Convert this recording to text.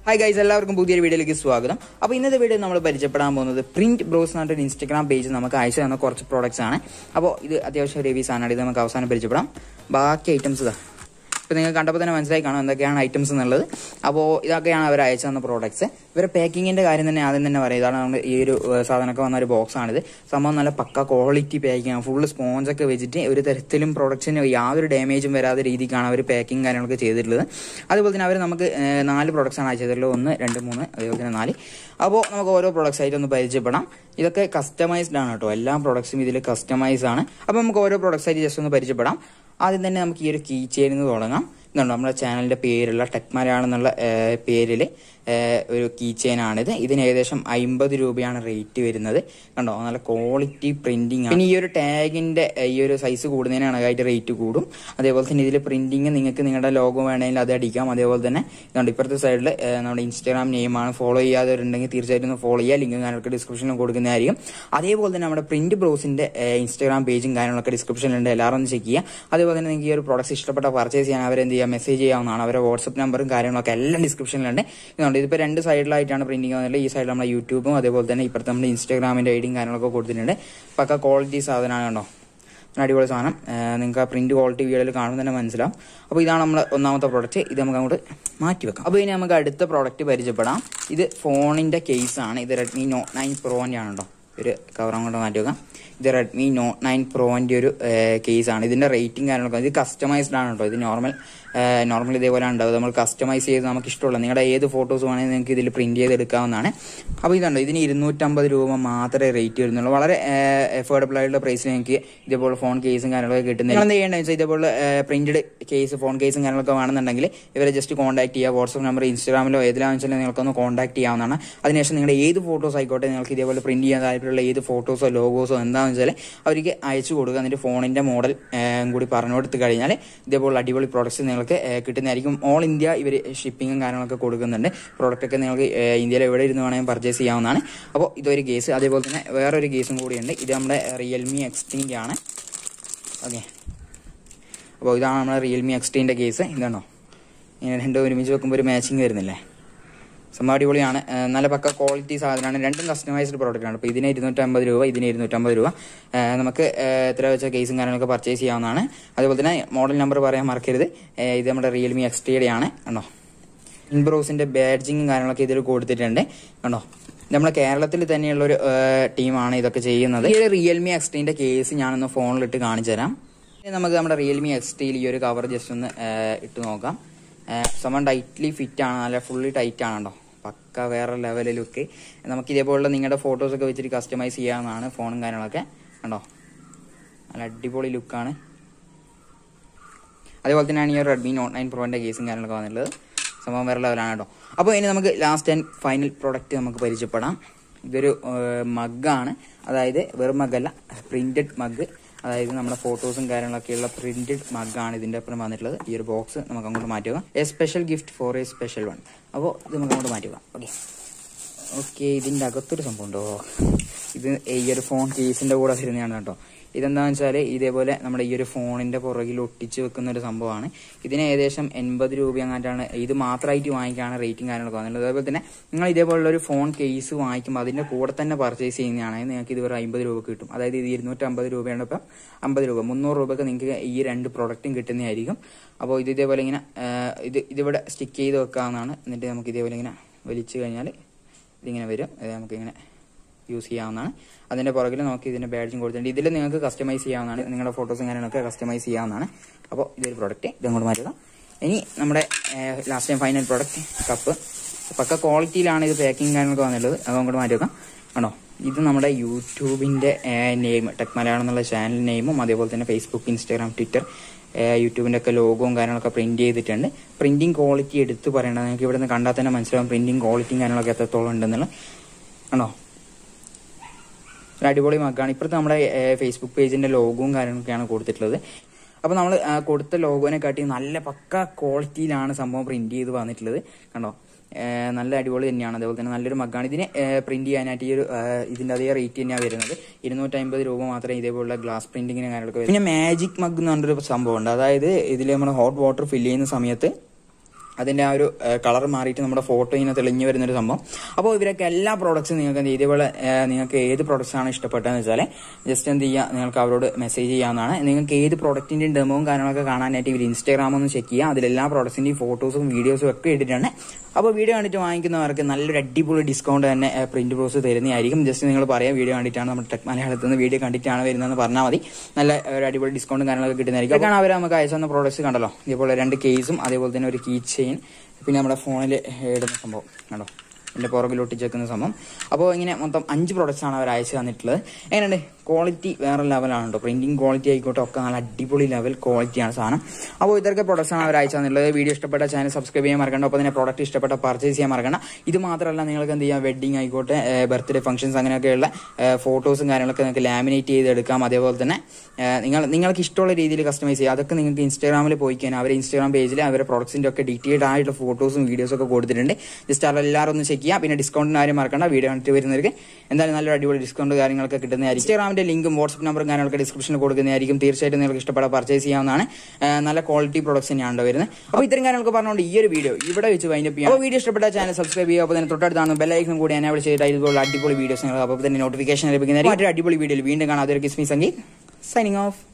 Hi guys എല്ലാവർക്കും പുതിയൊരു വീഡിയോയിലേക്ക് സ്വാഗതം അപ്പോൾ ഇന്നത്തെ വീഡിയോ നമ്മൾ പരിചയപ്പെടാൻ പോകുന്നത് പ്രിന്റ് ബ്രോസ് എന്ന് പറഞ്ഞൊരു ഇൻസ്റ്റാഗ്രാം പേജ് നമുക്ക് അയച്ചു തന്ന കുറച്ച് പ്രോഡക്റ്റ്സ് ആണ് അപ്പോൾ ഇത് അത്യാവശ്യം റിവ്യൂസ് ആണ് ഇത് നമുക്ക് അവസാനം പരിചയപ്പെടാം ബാക്കി ഐറ്റംസ് ഇതാ ഇപ്പോൾ നിങ്ങൾ കണ്ടപ്പോൾ തന്നെ മനസ്സിലായി കാണും എന്തൊക്കെയാണ് ഐറ്റംസ് എന്നുള്ളത് അപ്പോൾ ഇതൊക്കെയാണ് അവർ അയച്ചു തന്ന പ്രോഡക്ട്സ് ഇവരെ പാക്കിങ്ങിന്റെ കാര്യം തന്നെ ആദ്യം തന്നെ പറയാം ഇതാണ് നമ്മുടെ ഈ ഒരു ഏഹ്, സാധനമൊക്കെ വന്ന ഒരു ബോക്സ് ആണിത് സംഭവം നല്ല പക്ക ക്വാളിറ്റി പാക്കിംഗ് ആണ് ഫുള്ള് സ്പോഞ്ചൊക്കെ വെച്ചിട്ട് ഒരു തരത്തിലും പ്രൊഡക്ട്സിന് യാതൊരു ഡാമേജും വരാത്ത രീതിക്കാണ് അവർ പാക്കിംഗ് കാര്യങ്ങളൊക്കെ ചെയ്തിട്ടുള്ളത് അതുപോലെ തന്നെ അവർ നമുക്ക് ഏഹ്, നാല് പ്രോഡക്ട്സ് ആണ് അയച്ചു തരുള്ളത് ഒന്ന് രണ്ട് മൂന്ന് അതേപോലെ തന്നെ നാല് അപ്പോൾ നമുക്ക് ഓരോ പ്രോഡക്ട്സ് ആയിട്ട് ഒന്ന് പരിചയപ്പെടാം ഇതൊക്കെ കസ്റ്റമൈസ്ഡ് ആണ് കേട്ടോ എല്ലാ പ്രോഡക്ട്സും ഇതിൽ കസ്റ്റമൈസ് ആണ് അപ്പോൾ നമുക്ക് ഓരോ പ്രോഡക്ട്സ് ആയിട്ട് ജസ്റ്റ് ഒന്ന് പരിചയപ്പെടാം ആദ്യം തന്നെ നമുക്ക് ഈ ഒരു കീ ചെയിനിൽ നിന്ന് തുടങ്ങാം ഇതുണ്ട് നമ്മുടെ ചാനലിന്റെ പേരുള്ള ടെക് മലയാളം എന്നുള്ള പേരിൽ ഒരു കീ ചെയിൻ ആണിത് ഇതിന് ഏകദേശം അമ്പത് രൂപയാണ് റേറ്റ് വരുന്നത് കണ്ടോ നല്ല ക്വാളിറ്റി പ്രിന്റിംഗ് പിന്നെ ഈ ഒരു ടാഗിന്റെ ഈ ഒരു സൈസ് കൂടുന്നതിനാണ് അതിന്റെ റേറ്റ് കൂടും അതേപോലെ തന്നെ ഇതിൽ പ്രിന്റിംഗ് നിങ്ങൾക്ക് നിങ്ങളുടെ ലോഗോ വേണമെങ്കിൽ അത് അടിക്കാം അതേപോലെ തന്നെ ഇതുണ്ട് ഇപ്പുറത്തെ സൈഡിൽ നമ്മുടെ ഇൻസ്റ്റാഗ്രാം നെയിമാണ് ഫോളോ ചെയ്യാത്തവരുണ്ടെങ്കിൽ തീർച്ചയായിട്ടും ഒന്ന് ഫോളോ ചെയ്യുക ലിങ്ക് കാര്യങ്ങളൊക്കെ ഡിസ്ക്രിപ്ഷനിൽ കൊടുക്കുന്നതായിരിക്കും അതേപോലെ തന്നെ നമ്മുടെ പ്രിന്റ് ബ്രോസിന്റെ ഇൻസ്റ്റാഗ്രാം പേജും കാര്യങ്ങളൊക്കെ ഡിസ്ക്രിപ്ഷനിലുണ്ട് എല്ലാവരും ഒന്ന് ചെക്ക് ചെയ്യുക അതേപോലെ തന്നെ നിങ്ങൾക്ക് ഈ ഒരു പ്രോഡക്റ്റ് ഇഷ്ടപ്പെട്ട പർച്ചേസ് ചെയ്യാൻ അവരെന്ത് ചെയ്യുക മെസ്സേജ് ചെയ്യാവുന്നതാണ് അവരുടെ വാട്സപ്പ് നമ്പറും കാര്യങ്ങളൊക്കെ എല്ലാം ഡിസ്ക്രിപ്ഷനിലുണ്ട് ഇതുണ്ട് ഇതിപ്പോൾ രണ്ട് സൈഡിലായിട്ടാണ് പ്രിന്റിംഗ് വന്നിട്ടുള്ളത് ഈ സൈഡിൽ നമ്മുടെ യൂട്യൂബും അതേപോലെ തന്നെ ഇപ്പുറത്തെ നമ്മുടെ ഇൻസ്റ്റാഗ്രാമിന്റെ ഐഡിയും കാര്യങ്ങളൊക്കെ കൊടുത്തിട്ടുണ്ട് പക്ക ക്വാളിറ്റി സാധനമാണ് കണ്ടോ ഒരു അടിപൊളി സാധനം നിങ്ങൾക്ക് ആ പ്രിന്റ് ക്വാളിറ്റി വീഡിയോയിൽ കാണുമ്പോൾ തന്നെ മനസ്സിലാവും അപ്പോൾ ഇതാണ് നമ്മുടെ ഒന്നാമത്തെ പ്രോഡക്റ്റ് ഇത് നമുക്ക് അങ്ങോട്ട് മാറ്റി വെക്കാം അപ്പോൾ ഇനി നമുക്ക് അടുത്ത പ്രോഡക്റ്റ് പരിചയപ്പെടാം ഇത് ഫോണിന്റെ കേസാണ് ഇത് റെഡ്മി നോട്ട് നയൻ പ്രോന്റെ ആണ് കേട്ടോ ഒരു കവർ അങ്ങോട്ട് മാറ്റി വെക്കാം ഇത് റെഡ്മി നോട്ട് നയൻ പ്രോന്റെ ഒരു കേസാണ് ഇതിന്റെ റേറ്റിംഗ് കാര്യങ്ങളൊക്കെ ഇത് കസ്റ്റമൈസ്ഡ് ആണ് കേട്ടോ ഇത് നോർമൽ നോർമൽ ഇതേപോലെ ഉണ്ടാവും നമ്മൾ കസ്റ്റമൈസ് ചെയ്ത് നമുക്ക് ഇഷ്ടമുള്ള നിങ്ങളുടെ ഏത് ഫോട്ടോസ് വേണമെങ്കിൽ നിങ്ങൾക്ക് ഇതിൽ പ്രിന്റ് ചെയ്ത് എടുക്കാവുന്നതാണ് അപ്പോൾ ഇതുണ്ട് ഇതിന് ഇരുന്നൂറ്റമ്പത് രൂപ മാത്രമേ റേറ്റ് വരുന്നുള്ളൂ വളരെ എഫോർഡബിൾ ആയിട്ടുള്ള പ്രൈസിൽ നിങ്ങൾക്ക് ഇതേപോലെ ഫോൺ കേസും കാര്യങ്ങളൊക്കെ കിട്ടുന്നത് നിങ്ങൾ എന്ത് ചെയ്യേണ്ടത് വെച്ചാൽ ഇതേപോലെ പ്രിന്റഡ് കേസ് ഫോൺ കേസും കാര്യങ്ങളൊക്കെ വേണമെന്നുണ്ടെങ്കിൽ ഇവരെ ജസ്റ്റ് കോൺടാക്ട് ചെയ്യുക വാട്സ്ആപ്പ് നമ്പർ ഇൻസ്റ്റാഗ്രാമിലോ ഏതിലാണെന്ന് വെച്ചാൽ നിങ്ങൾക്കൊന്ന് കോൺടാക്ട് ചെയ്യാവുന്നതാണ് അതിനുശേഷം നിങ്ങളുടെ ഏത് ഫോട്ടോസ് ആയിക്കോട്ടെ നിങ്ങൾക്ക് ഇതേപോലെ പ്രിന്റ് ചെയ്യാൻ താല്പര്യമുള്ള ഏത് ഫോട്ടോസോ ലോഗോസോ എന്താണെന്ന് വെച്ചാൽ അവർക്ക് അയച്ചു കൊടുക്കുക എന്നിട്ട് ഫോണിന്റെ മോഡൽ കൂടി പറഞ്ഞു കൊടുത്തു കഴിഞ്ഞാൽ ഇതേപോലെ അടിപൊളി പ്രോഡക്ട്സ് നിങ്ങൾക്ക് ഏഹ്, കിട്ടുന്നതായിരിക്കും ഓൾ ഇന്ത്യ ഇവർ ഷിപ്പിങ്ങും കാര്യങ്ങളൊക്കെ കൊടുക്കുന്നുണ്ട് പ്രോഡക്റ്റ് ഒക്കെ നിങ്ങൾക്ക് ഏഹ്, ഇന്ത്യയിൽ എവിടെ ഇരുന്ന് വേണമെങ്കിൽ പർച്ചേസ് ചെയ്യാവുന്നതാണ് അപ്പോൾ ഇതൊരു കേസ് അതേപോലെ തന്നെ വേറൊരു കേസും കൂടിയുണ്ട് ഇത് നമ്മുടെ റിയൽമി എക്സ്റ്റീൻ്റെ ആണ് ഓക്കെ അപ്പോൾ ഇതാണ് നമ്മുടെ റിയൽമി എക്സ്റ്റീൻ്റെ കേസ് ഇതാണോ ഇങ്ങനെ രണ്ടും ഒരുമിച്ച് വെക്കുമ്പോൾ ഒരു മാച്ചിങ് വരുന്നില്ലേ സംഭവം അടിപൊളിയാണ് ഏഹ് നല്ല പക്ക ക്വാളിറ്റി സാധനമാണ് രണ്ടും കസ്റ്റമൈസ്ഡ് പ്രോഡക്റ്റ് ആണ് അപ്പോൾ ഇതിന് ഇരുന്നൂറ്റമ്പത് രൂപ ഇതിന് ഇരുന്നൂറ്റമ്പത് രൂപ ഏഹ് നമുക്ക് ഏഹ് എത്ര വെച്ച കേസും കാര്യങ്ങളൊക്കെ പർച്ചേസ് ചെയ്യാവുന്നതാണ് അതുപോലെ തന്നെ മോഡൽ നമ്പർ പറയാൻ മറക്കരുത് ഏഹ് ഇത് നമ്മുടെ റിയൽമി എക്സ്റ്റിയുടെ ആണ് കണ്ടോ ഇൻബ്രോസിന്റെ ബാഡ്ജിങ്ങും കാര്യങ്ങളൊക്കെ ഇതിൽ കൊടുത്തിട്ടുണ്ട് കണ്ടോ ഇത് നമ്മുടെ കേരളത്തിൽ തന്നെയുള്ള ഒരു ടീമാണ് ഇതൊക്കെ ചെയ്യുന്നത് ഈ ഒരു റിയൽമി എക്സ്റ്റിന്റെ കേസ് ഞാനൊന്ന് ഫോണിലിട്ട് കാണിച്ചു തരാം ഇനി നമുക്ക് നമ്മുടെ റിയൽമി എക്സ്റ്റിയിൽ ഈ ഒരു കവർ ജസ്റ്റ് ഒന്ന് ഏഹ് ഇട്ട് നോക്കാം സമൺ ടൈറ്റ്ലി ഫിറ്റ് ആണ് നല്ല ഫുള്ളി ടൈറ്റ് ആണ് കേട്ടോ പക്ക വേറെ ലെവൽ ലുക്ക് നമുക്ക് ഇതേപോലുള്ള നിങ്ങളുടെ ഫോട്ടോസ് ഒക്കെ വെച്ചിട്ട് കസ്റ്റമൈസ് ചെയ്യാവുന്നതാണ് ഫോണും കാര്യങ്ങളൊക്കെ കണ്ടോ നല്ല അടിപൊളി ലുക്കാണ് അതേപോലെ തന്നെയാണ് ഈ ഒരു റെഡ്മി നോട്ട് നയൻ പ്രോന്റെ കേസും കാര്യങ്ങളൊക്കെ വന്നിട്ടുള്ളത് സംഭവം വേറെ ലെവലാണ് കേട്ടോ അപ്പോൾ ഇനി നമുക്ക് ലാസ്റ്റ് ആൻഡ് ഫൈനൽ പ്രോഡക്റ്റ് നമുക്ക് പരിചയപ്പെടാം ഇതൊരു മഗ്ഗാണ് അതായത് വെറും മഗ്ഗല്ല പ്രിന്റഡ് മഗ് അതായത് നമ്മുടെ ഫോട്ടോസും കാര്യങ്ങളൊക്കെയുള്ള പ്രിന്റഡ് മഗ്ഗാണ് ഇതിന്റെ ഒപ്പം വന്നിട്ടുള്ളത് ഈ ഒരു ബോക്സ് നമുക്ക് അങ്ങോട്ട് മാറ്റി വെക്കാം a special gift for a special one അപ്പോൾ ഇത് നമുക്ക് അങ്ങോട്ട് മാറ്റി വെക്കാം ഓക്കെ ഓക്കെ ഇതിന്റെ അകത്തൊരു സംഭവം ഉണ്ടോ ഇത് ഈ ഒരു ഫോൺ കേസിന്റെ കൂടെ വരുന്നതാണ് കേട്ടോ ഇതെന്താണെന്ന് വെച്ചാൽ ഇതേപോലെ നമ്മുടെ ഈ ഒരു ഫോണിന്റെ പുറകിൽ ഒട്ടിച്ച് വെക്കുന്ന ഒരു സംഭവമാണ് ഇതിന് ഏകദേശം എൺപത് രൂപ അങ്ങാണ്ടാണ് ഇത് മാത്രമായിട്ട് വാങ്ങിക്കാണ് റേറ്റും കാര്യങ്ങളൊക്കെ വന്നിട്ടുള്ളത് അതേപോലെ തന്നെ നിങ്ങൾ ഇതേപോലുള്ള ഒരു ഫോൺ കേസ് വാങ്ങിക്കുമ്പോൾ അതിന്റെ കൂടെ തന്നെ പർച്ചേസ് ചെയ്യുന്നതാണെങ്കിൽ നിങ്ങൾക്ക് ഇത് ഒരു അമ്പത് രൂപ കിട്ടും അതായത് ഇത് ഇരുന്നൂറ്റമ്പത് രൂപയാണ് ഇപ്പം അമ്പത് രൂപ മുന്നൂറ് രൂപക്ക് നിങ്ങൾക്ക് ഈ രണ്ട് പ്രൊഡക്റ്റും കിട്ടുന്നതായിരിക്കും അപ്പോൾ ഇത് ഇതേപോലെ ഇങ്ങനെ ആ, ഇത് ഇതിവിടെ സ്റ്റിക്ക് ചെയ്ത് വെക്കാവുന്നതാണ് എന്നിട്ട് നമുക്ക് ഇതേപോലെ ഇങ്ങനെ വലിച്ചു കഴിഞ്ഞാൽ ഇതിങ്ങനെ വരും ഇത് നമുക്കിങ്ങനെ യൂസ് ചെയ്യാവുന്നതാണ് അതിന്റെ പുറകിൽ നമുക്ക് ഇതിന്റെ ബാഡ്ജും കൊടുത്തിട്ടുണ്ട് ഇതിൽ നിങ്ങൾക്ക് കസ്റ്റമൈസ് ചെയ്യാവുന്നതാണ് നിങ്ങളുടെ ഫോട്ടോസും കാര്യങ്ങളൊക്കെ കസ്റ്റമൈസ് ചെയ്യാവുന്നതാണ് അപ്പോൾ ഇതൊരു പ്രോഡക്റ്റ് ഇതങ്ങോട്ട് മാറ്റുക ഇനി നമ്മുടെ last time final product cup pukka ക്വാളിറ്റിയിലാണ് ഇത് പാക്കിംഗ് കാര്യങ്ങളൊക്കെ വന്നിട്ടുള്ളത് അത് അങ്ങോട്ട് മാറ്റി വെക്കാം ആണോ ഇത് നമ്മുടെ യൂട്യൂബിന്റെ നെയിം ടെക് മലയാളം എന്നുള്ള ചാനൽ നെയിമും അതേപോലെ തന്നെ ഫേസ്ബുക്ക് ഇൻസ്റ്റാഗ്രാം ട്വിറ്റർ യൂട്യൂബിന്റെ ഒക്കെ ലോഗോവും കാര്യങ്ങളൊക്കെ പ്രിന്റ് ചെയ്തിട്ടുണ്ട് പ്രിന്റിംഗ് ക്വാളിറ്റി എടുത്ത് പറയേണ്ടത് നിങ്ങൾക്ക് ഇവിടെ നിന്ന് കണ്ടാൽ തന്നെ മനസ്സിലാവും പ്രിന്റിംഗ് ക്വാളിറ്റിയും കാര്യങ്ങളൊക്കെ എത്രത്തോളം ഉണ്ടെന്നുള്ള ആണോ ഒരു അടിപൊളി മഗ്ഗാണ് ഇപ്പോഴത്തെ നമ്മുടെ ഫേസ്ബുക്ക് പേജിന്റെ ലോഗോവും കാര്യങ്ങളൊക്കെയാണ് കൊടുത്തിട്ടുള്ളത് അപ്പോൾ നമ്മൾ കൊടുത്ത ലോഗോനെ കാട്ടി നല്ല പക്ക ക്വാളിറ്റിയിലാണ് സംഭവം പ്രിന്റ് ചെയ്ത് വന്നിട്ടുള്ളത് കണ്ടോ ഏഹ് നല്ല അടിപൊളി തന്നെയാണ് അതേപോലെ തന്നെ നല്ലൊരു മഗ്ഗാണ് ഇതിന് പ്രിന്റ് ചെയ്യാനായിട്ട് ഈ ഒരു ഏഹ് ഇതിന്റെ അതേ റേറ്റ് തന്നെയാണ് വരുന്നത് ഇരുന്നൂറ്റമ്പത് രൂപ മാത്രമേ ഇതേപോലുള്ള ഗ്ലാസ് പ്രിന്റിങ്ങിന് കാര്യങ്ങളൊക്കെ വരും. പിന്നെ മാജിക് മഗ് എന്ന് പറഞ്ഞൊരു സംഭവം ഉണ്ട് അതായത് ഇതിൽ നമ്മൾ ഹോട്ട് വാട്ടർ ഫില്ല് ചെയ്യുന്ന സമയത്ത് അതിന്റെ ആ ഒരു കളർ മാറിയിട്ട് നമ്മുടെ ഫോട്ടോ ഇങ്ങനെ തെളിഞ്ഞു വരുന്ന ഒരു സംഭവം അപ്പോൾ ഇവരൊക്കെ എല്ലാ പ്രോഡക്ട്സും നിങ്ങൾക്ക് എന്ത് ചെയ്യും? ഇതേപോലെ ഏഹ്, നിങ്ങൾക്ക് ഏത് പ്രോഡക്ട്സ് ആണ് ഇഷ്ടപ്പെട്ടതെന്ന് വെച്ചാൽ ജസ്റ്റ് എന്ത് ചെയ്യുക നിങ്ങൾക്ക് അവരോട് മെസ്സേജ് ചെയ്യാവുന്നതാണ് നിങ്ങൾക്ക് ഏത് പ്രോഡക്റ്റിന്റെയും ഡെമോവും കാര്യങ്ങളൊക്കെ കാണാനായിട്ട് ഇവർ ഇൻസ്റ്റാഗ്രാം ഒന്ന് ചെക്ക് ചെയ്യുക അതിലെല്ലാ പ്രോഡക്ട്സിന്റെയും ഫോട്ടോസും വീഡിയോസും ഒക്കെ ഇട്ടിട്ടാണ് അപ്പോൾ വീഡിയോ കണ്ടിട്ട് വാങ്ങിക്കുന്നവർക്ക് നല്ലൊരു അടിപൊളി ഡിസ്കൗണ്ട് തന്നെ പ്രിന്റ് ബ്രോസ് തരുന്നതായിരിക്കും ജസ്റ്റ് നിങ്ങൾ പറയാം വീഡിയോ കണ്ടിട്ടാണ് നമ്മുടെ ടെക് മലയാളത്തിൽ നിന്ന് വീഡിയോ കണ്ടിട്ടാണ് വരുന്നതെന്ന് പറഞ്ഞാൽ മതി നല്ല ഒരു അടിപൊളി ഡിസ്കൗണ്ടും കാര്യങ്ങളൊക്കെ കിട്ടുന്നതായിരിക്കും അതൊക്കെയാണ് അവർ നമുക്ക് അയച്ചു തന്ന പ്രോഡക്ട്സ് കണ്ടല്ലോ ഇതേപോലെ രണ്ട് കേസും അതേപോലെ തന്നെ ഒരു കീ ചെയിൻ പിന്നെ നമ്മുടെ ഫോണിൽ ഇടുന്ന സംഭവം കണ്ടോ എൻ്റെ പുറകിൽ ഒട്ടിച്ചേക്കുന്ന സംഭവം അപ്പോൾ ഇങ്ങനെ മൊത്തം അഞ്ച് പ്രോഡക്റ്റ്സ് ആണ് അവർ അയച്ചു തന്നിട്ടുള്ളത് എങ്ങനെയുണ്ട് ക്വാളിറ്റി വേറെ ലെവലാണ് കേട്ടോ പ്രിന്റിംഗ് ക്വാളിറ്റി ആയിക്കോട്ടെ ഒക്കെ നല്ല അടിപൊളി ലെവൽ ക്വാളിറ്റിയാണ് സാധനം അപ്പോൾ ഇതൊക്കെ പ്രോഡക്റ്റ്സ് ആണ് അവർ അയച്ചു തന്നിട്ടുള്ളത് വീഡിയോ ഇഷ്ടപ്പെട്ട ചാനൽ സബ്സ്ക്രൈബ് ചെയ്യാൻ മറക്കണ്ട അപ്പോൾ തന്നെ പ്രോഡക്റ്റ് ഇഷ്ടപ്പെട്ട പർച്ചേസ് ചെയ്യാൻ മറക്കണ്ട ഇത് മാത്രമല്ല നിങ്ങൾക്ക് എന്ത് ചെയ്യാം വെഡിങ് ആയിക്കോട്ടെ ബർത്ത്ഡേ ഫംഗ്ഷൻസ് അങ്ങനെയൊക്കെയുള്ള ഫോട്ടോസും കാര്യങ്ങളൊക്കെ നിങ്ങൾക്ക് ലാമിനേറ്റ് ചെയ്തെടുക്കാം അതേപോലെ തന്നെ ഏഹ്, നിങ്ങൾ നിങ്ങൾക്ക് ഇഷ്ടമുള്ള രീതിയിൽ കസ്റ്റമൈസ് ചെയ്യാം അതൊക്കെ നിങ്ങൾക്ക് ഇൻസ്റ്റാഗ്രാമിൽ പോയി കഴിഞ്ഞാൽ അവരുടെ ഇൻസ്റ്റാഗ്രാം പേജിൽ അവരുടെ പ്രോഡക്ട്സിന്റെ ഒക്കെ ഡീറ്റെയിൽഡ് ആയിട്ടുള്ള ഫോട്ടോസും വീഡിയോസും ഒക്കെ കൊടുത്തിട്ടുണ്ട് ജസ്റ്റ് അത് എല്ലാവരും ഒന്ന് ചെക്ക് ചെയ്യുക പിന്നെ ഡിസ്കൗണ്ടിന് ആരും മറക്കണ്ട വീഡിയോ കണ്ടിട്ട് വരുന്നവർക്ക് എന്തായാലും നല്ലൊരു അടിപൊളി ഡിസ്കൗണ്ട് കാര്യങ്ങളൊക്കെ കിട്ടുന്നതായിരിക്കും ഇൻസ്റ്റാഗ്രാമിന്റെ ലിങ്കും വാട്സ്ആപ്പ് നമ്പറും കാര്യങ്ങളൊക്കെ ഡിസ്ക്രിപ്ഷനിൽ കൊടുക്കുന്നതായിരിക്കും തീർച്ചയായിട്ടും നിങ്ങൾക്ക് ഇഷ്ടപ്പെടാൻ പർച്ചേസ് ചെയ്യാവുന്നതാണ് ഏഹ്, നല്ല ക്വാളിറ്റി പ്രോഡക്ട്സ് തന്നെയാണ് വരുന്നത് അപ്പോൾ ഇത്തരം കാര്യങ്ങളൊക്കെ പറഞ്ഞുകൊണ്ട് ഈ ഒരു വീഡിയോ ഇവിടെ വെച്ച് വൈൻഡപ്പ് ചെയ്യാം അപ്പോൾ വീഡിയോ ഇഷ്ടപ്പെട്ട ചാനൽ സബ്സ്ക്രൈബ് ചെയ്യുക അപ്പോൾ തന്നെ തൊട്ടടുത്താണ് ബെല്ലൈക്കൺ കൂടി എന്നെ വിളിച്ചിട്ട് ഇതുപോലുള്ള അടിപൊളി വീഡിയോസ് നിങ്ങൾക്ക് അപ്പോൾ തന്നെ നോട്ടിഫിക്കേഷൻ ലഭിക്കുന്നതായിരിക്കും മറ്റൊരു അടിപൊളി വീഡിയോയിൽ വീണ്ടും കാണാം അതൊരു കിസ്മി സംഗീത് സൈനിങ് ഓഫ്